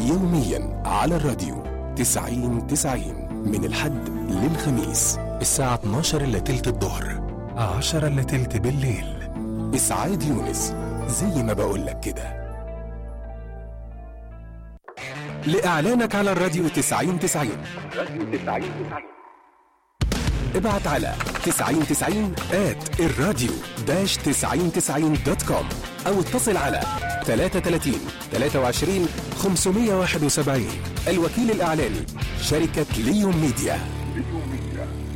يوميا على الراديو 90 90 من الحد للخميس الساعة 12 إلا تلت الظهر 10 إلا تلت بالليل إسعاد يونس زي ما بقولك كده لإعلانك على الراديو 90 90 ابعت على 9090 at الراديو داش 9090 دوت كوم أو اتصل على 33 23 571 الوكيل الإعلاني شركة ليون ميديا